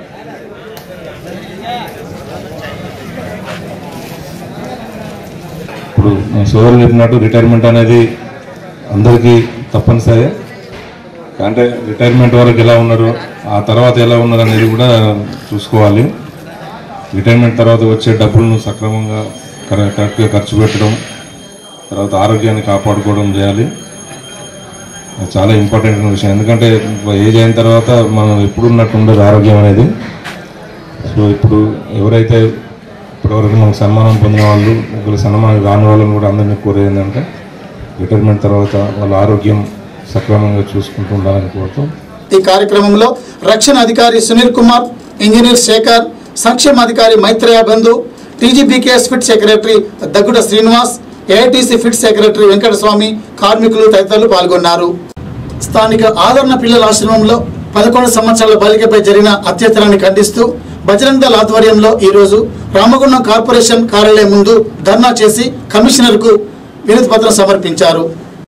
ఇప్పుడు సోదరు చెప్పినట్టు రిటైర్మెంట్ అనేది అందరికీ తప్పనిసరి అంటే రిటైర్మెంట్ వరకు ఎలా ఉన్నారు ఆ తర్వాత ఎలా ఉన్నారు అనేది కూడా చూసుకోవాలి రిటైర్మెంట్ తర్వాత వచ్చే డబ్బులను సక్రమంగా కరె- కరెక్ట్గా ఖర్చు పెట్టడం తర్వాత ఆరోగ్యాన్ని కాపాడుకోవడం చేయాలి అది చాలా ఇంపార్టెంట్ విషయం ఎందుకంటే ఏజ్ అయిన తర్వాత మనం ఎప్పుడు ఉన్నట్టు ఉండదు ఆరోగ్యం అనేది సో ఇప్పుడు ఎవరైతే ఇప్పటివరకు మనకు సన్మానం పొందిన వాళ్ళు ఒకరు సన్మానం రాని వాళ్ళని కూడా అందరినీ కోరేది ఏంటంటే రిటైర్మెంట్ తర్వాత వాళ్ళ ఆరోగ్యం సక్రమంగా చూసుకుంటూ ఉండాలని కోరుతూ ఈ కార్యక్రమంలో రక్షణ అధికారి సునీల్ కుమార్ ఇంజనీర్ శేఖర్ సంక్షేమ అధికారి Maitreya Bandhu TGBKS pit secretary Dagguda Srinivas AITC pit secretary Venkataswamy కార్మికులు తదితరులు పాల్గొన్నారు స్థానిక ఆదరణ పిల్లల ఆశ్రమంలో పదకొండు సంవత్సరాల బాలికపై జరిగిన అత్యాచారాన్ని ఖండిస్తూ బజరంగ్ దళ ఆధ్వర్యంలో ఈరోజు రామగుండం కార్పొరేషన్ కార్యాలయం ముందు ధర్నా చేసి కమిషనర్కు వినతి పత్రం సమర్పించారు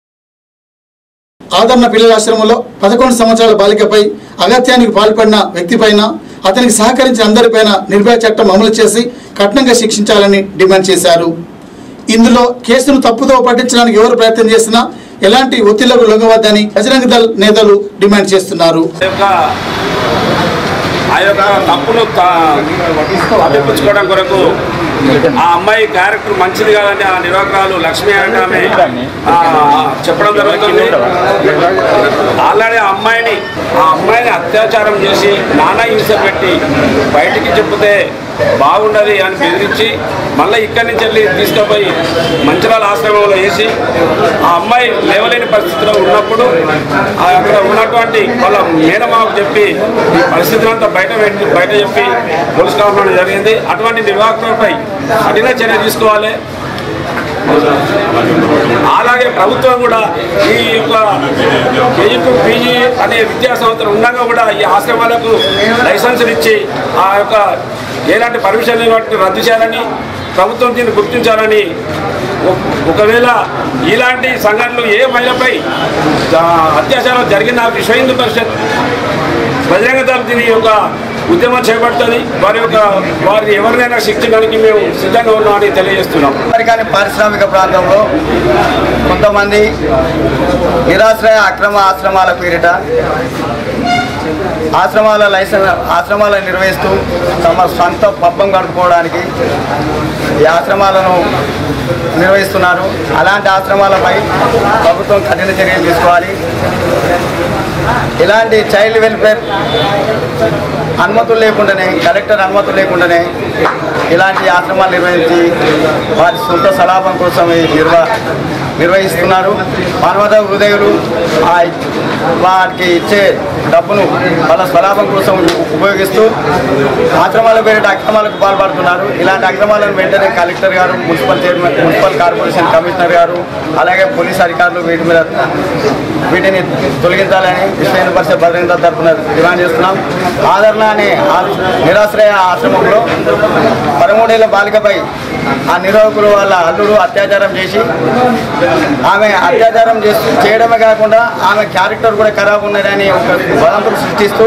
ఆదరణ పిల్లల ఆశ్రమంలో పదకొండు సంవత్సరాల బాలికపై అగత్యానికి పాల్పడిన వ్యక్తిపైన అతనికి సహకరించిన అందరిపైన నిర్భయ చట్టం అమలు చేసి కఠినంగా శిక్షించాలని డిమాండ్ చేశారు ఇందులో కేసును తప్పుదో పట్టించడానికి ఎవరు ప్రయత్నం చేసినా ఎలాంటి ఒత్తిళ్లకు లొంగవద్దని బజరంగ దళ్ నేతలు డిమాండ్ చేస్తున్నారు యొక్క ఆ యొక్క తప్పును తప్పించుకోవడం కొరకు ఆ అమ్మాయి క్యారెక్టర్ మంచిది కాదని ఆ నిర్వాహకురాలు లక్ష్మీ అంటే ఆమె ఆ, చెప్పడం జరుగుతుంది ఆల్రెడీ ఆ అమ్మాయిని ఆ అమ్మాయిని అత్యాచారం చేసి నానా హింస పెట్టి బయటికి చెప్తే బాగుండదు అని బెదిరించి మళ్ళీ ఇక్కడి నుంచి వెళ్ళి తీసుకుపోయి మంచిరాల ఆశ్రమంలో వేసి ఆ అమ్మాయి లేవలేని పరిస్థితిలో ఉన్నప్పుడు ఆ అక్కడ ఉన్నటువంటి వాళ్ళ మేనమాకు చెప్పి ఈ పరిస్థితులంతా బయట పెట్టి బయట చెప్పి పోలీస్ కావడం జరిగింది అటువంటి నిర్వాహకులపై కఠిన చర్య తీసుకోవాలి అలాగే ప్రభుత్వం కూడా ఈ యొక్క కేజీ టు పీజీ అనే విద్యా సంస్థలు ఉండగా కూడా ఈ ఆశ్రమాలకు లైసెన్సులు ఇచ్చి ఆ యొక్క ఎలాంటి పర్మిషన్ వాటిని రద్దు చేయాలని ప్రభుత్వం దీన్ని గుర్తించాలని ఒక- ఒకవేళ ఇలాంటి సంఘటనలు ఏ మహిళపై ఆ, అత్యాచారం జరిగిన విశ్వ హిందూ పరిషత్ బహిరంగ దళం దీని యొక్క ఉద్యమం చేపడుతుంది వారి యొక్క వారిని ఎవరినైనా శిక్షించడానికి మేము సిద్ధంగా ఉన్నామని తెలియజేస్తున్నాం అమెరికాని పారిశ్రామిక ప్రాంతంలో కొంతమంది నిరాశ్రయ అక్రమ ఆశ్రమాల పేరిట ఆశ్రమాల లైసెన్స్ ఆశ్రమాలను నిర్వహిస్తూ తమ సొంత పబ్బం గడుపుకోవడానికి ఈ ఆశ్రమాలను నిర్వహిస్తున్నారు అలాంటి ఆశ్రమాలపై ప్రభుత్వం కఠిన చర్యలు తీసుకోవాలి ఇలాంటి చైల్డ్ వెల్ఫేర్ అనుమతులు లేకుండానే కలెక్టర్ అనుమతులు లేకుండానే ఇలాంటి ఆశ్రమాలు నిర్వహించి వారి సొంత సలాభం కోసం ఈ నిర్వ నిర్వహిస్తున్నారు మానవత హృదయులు ఆ వారికి ఇచ్చే డబ్బును వాళ్ళ స్వలాభం కోసం ఉపయోగిస్తూ ఆక్రమాల పేరిట అక్రమాలకు పాల్పడుతున్నారు ఇలాంటి అక్రమాలను వెంటనే కలెక్టర్ గారు municipal chairman municipal corporation commissioner గారు అలాగే పోలీస్ అధికారులు వీటి మీద వీటిని తొలగించాలని విశ్వ హిందూ పరిషత్ భద్రత తరఫున డిమాండ్ చేస్తున్నాం ఆదరణ అనే ఆ- నిరాశ్రయ ఆశ్రమంలో పదమూడేళ్ల బాలికపై ఆ నిర్వాహకులు వాళ్ళ అల్లుడు అత్యాచారం చేసి ఆమె అత్యాచారం చేస్తూ చేయడమే కాకుండా ఆమె క్యారెక్టర్ కూడా ఖరాబ్ ఉన్నదని ఒక వదంతులు సృష్టిస్తూ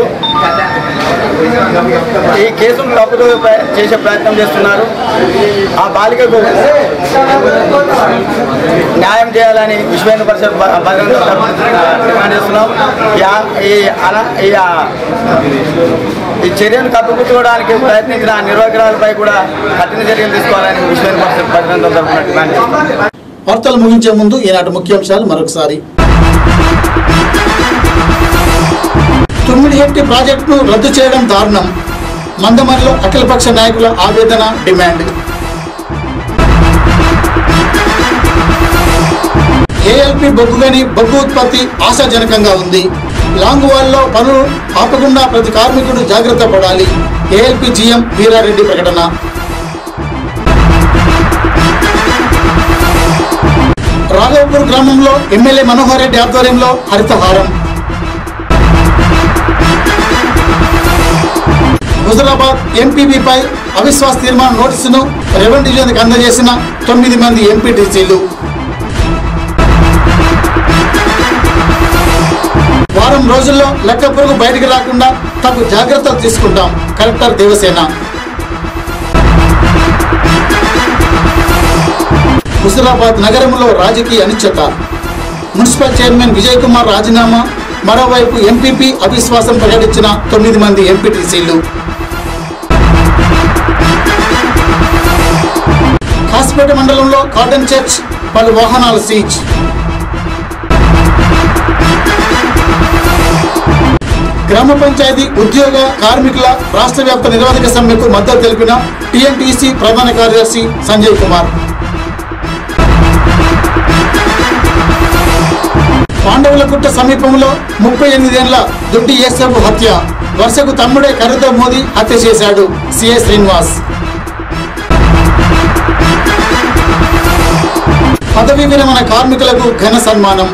ఈ కేసును తప్పుదో చేసే ప్రయత్నం చేస్తున్నారు ఆ బాలికకు న్యాయం చేయాలని విశ్వ హిందూ పరిషత్ భ- భద్రత తరఫున డిమాండ్ చేస్తున్నాం ఈ ఆ- ఈ అన- ఈ ఆ- ఈ చర్యను కప్పుపుచ్చుకోవడానికి ప్రయత్నించిన ఆ నిర్వాహకురాలపై కూడా కఠిన చర్యలు తీసుకోవాలని విశ్వ హిందూ పరిషత్ భద్రత తరఫున డిమాండ్ చేస్తున్నాం వార్తలు ముగించే ముందు ఈనాటి ముఖ్యాంశాలు మరొకసారి తొమ్మిది హెక్టి ప్రాజెక్టును రద్దు చేయడం దారుణం మందమరిలో అఖిలపక్ష నాయకుల ఆవేదన డిమాండ్ ఏఎల్పి బొగ్గుగని బొగ్గు ఉత్పత్తి ఆశాజనకంగా ఉంది లాంగ్ వాల్లో పనులు ఆపకుండా ప్రతి కార్మికుడు జాగ్రత్త పడాలి ఏఎల్పి జీఎం వీరారెడ్డి ప్రకటన రాఘవపూర్ గ్రామంలో ఎమ్మెల్యే మనోహర్ రెడ్డి ఆధ్వర్యంలో హరితహారం హుజరాబాద్ ఎంపీపీపై అవిశ్వాస తీర్మాన నోటీసును రెవెన్యూ డివిజన్కి అందజేసిన తొమ్మిది మంది ఎంపీటీసీలు వారం రోజుల్లో లెక్క పురుగు బయటికి రాకుండా తగు జాగ్రత్తలు తీసుకుంటాం కలెక్టర్ దేవసేన హుజరాబాద్ నగరంలో రాజకీయ అనిశ్చిత మున్సిపల్ చైర్మన్ విజయ్ కుమార్ రాజీనామా మరోవైపు ఎంపీపీ అవిశ్వాసం ప్రకటించిన తొమ్మిది మంది ఎంపీటీసీలు కాసిపేట మండలంలో కాటన్ చర్చ్ పలు వాహనాల సీజ్ గ్రామ పంచాయతీ ఉద్యోగ కార్మికుల రాష్ట్ర వ్యాప్త నిరోధక సమ్మెకు మద్దతు తెలిపిన టీఎన్టీసీ ప్రధాన కార్యదర్శి సంజయ్ కుమార్ పాండవులగుట్ట సమీపంలో ముప్పై ఎనిమిదేళ్ల దొడ్డి ఏసబు హత్య వరుసకు తమ్ముడే కరుతో మోదీ హత్య చేశాడు సిఐ శ్రీనివాస్ పదవి విరమణ కార్మికులకు ఘన సన్మానం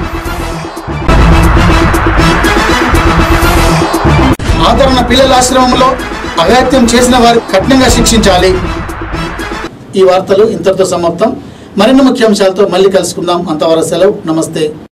ఆదరణ పిల్లల ఆశ్రమంలో అఘాత్యం చేసిన వారు కఠినంగా శిక్షించాలి ఈ వార్తలు ఇంతటితో సమాప్తం మరిన్ని ముఖ్యాంశాలతో మళ్ళీ కలుసుకుందాం అంతవరకు సెలవు నమస్తే